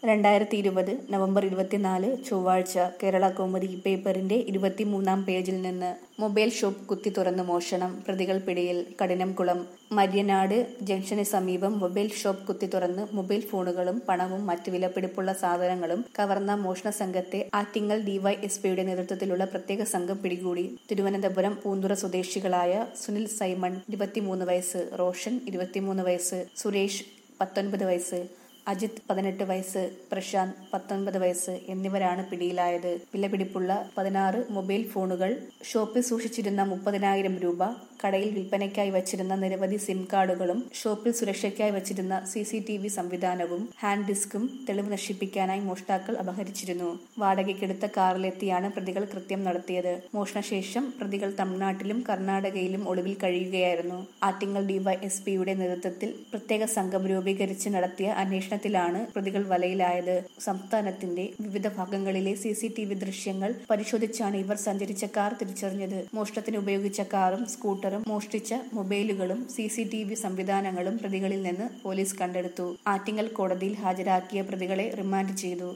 രണ്ടായിരത്തി ഇരുപത് നവംബർ ഇരുപത്തിനാല് ചൊവ്വാഴ്ച കേരള കൗമുദി പേപ്പറിന്റെ ഇരുപത്തിമൂന്നാം പേജിൽ നിന്ന് മൊബൈൽ ഷോപ്പ് കുത്തി തുറന്ന് മോഷണം പ്രതികൾ പിടിയിൽ കഠിനംകുളം മര്യനാട് ജംഗ്ഷന് സമീപം മൊബൈൽ ഷോപ്പ് കുത്തി തുറന്ന് മൊബൈൽ ഫോണുകളും പണവും മറ്റ് വിലപിടിപ്പുള്ള സാധനങ്ങളും കവർന്ന മോഷണ സംഘത്തെ ആറ്റിങ്ങൽ ഡിവൈഎസ്പിയുടെ നേതൃത്വത്തിലുള്ള പ്രത്യേക സംഘം പിടികൂടി തിരുവനന്തപുരം പൂന്തുറ സ്വദേശികളായ സുനിൽ സൈമൺ ഇരുപത്തിമൂന്ന് വയസ്സ് റോഷൻ ഇരുപത്തിമൂന്ന് വയസ്സ് സുരേഷ് പത്തൊൻപത് വയസ്സ് അജിത് പതിനെട്ട് വയസ്സ് പ്രശാന്ത് പത്തൊൻപത് വയസ്സ് എന്നിവരാണ് പിടിയിലായത് വിലപിടിപ്പുള്ള പതിനാറ് മൊബൈൽ ഫോണുകൾ ഷോപ്പിൽ സൂക്ഷിച്ചിരുന്ന മുപ്പതിനായിരം രൂപ കടയിൽ വിൽപ്പനയ്ക്കായി വച്ചിരുന്ന നിരവധി സിം കാർഡുകളും ഷോപ്പിൽ സുരക്ഷയ്ക്കായി വച്ചിരുന്ന സി സി ടി വി സംവിധാനവും ഹാൻഡ് ഡിസ്കും തെളിവ് നശിപ്പിക്കാനായി മോഷ്ടാക്കൾ അപഹരിച്ചിരുന്നു വാടകയ്ക്കെടുത്ത കാറിലെത്തിയാണ് പ്രതികൾ കൃത്യം നടത്തിയത് മോഷണശേഷം പ്രതികൾ തമിഴ്നാട്ടിലും കർണാടകയിലും ഒളിവിൽ കഴിയുകയായിരുന്നു ആറ്റിങ്ങൽ ഡിവൈഎസ്പിയുടെ നേതൃത്വത്തിൽ പ്രത്യേക സംഘം രൂപീകരിച്ച് നടത്തിയ അന്വേഷണത്തിലാണ് പ്രതികൾ വലയിലായത് സംസ്ഥാനത്തിന്റെ വിവിധ ഭാഗങ്ങളിലെ സി സി ടി വി ദൃശ്യങ്ങൾ പരിശോധിച്ചാണ് ഇവർ സഞ്ചരിച്ച കാർ തിരിച്ചറിഞ്ഞത് മോഷണത്തിന് ഉപയോഗിച്ച കാറും സ്കൂട്ടറും മോഷ്ടിച്ച മൊബൈലുകളും സി സി ടി വി സംവിധാനങ്ങളും പ്രതികളിൽ നിന്ന് പോലീസ് കണ്ടെടുത്തു ആറ്റിങ്ങൽ കോടതിയിൽ ഹാജരാക്കിയ പ്രതികളെ റിമാൻഡ് ചെയ്തു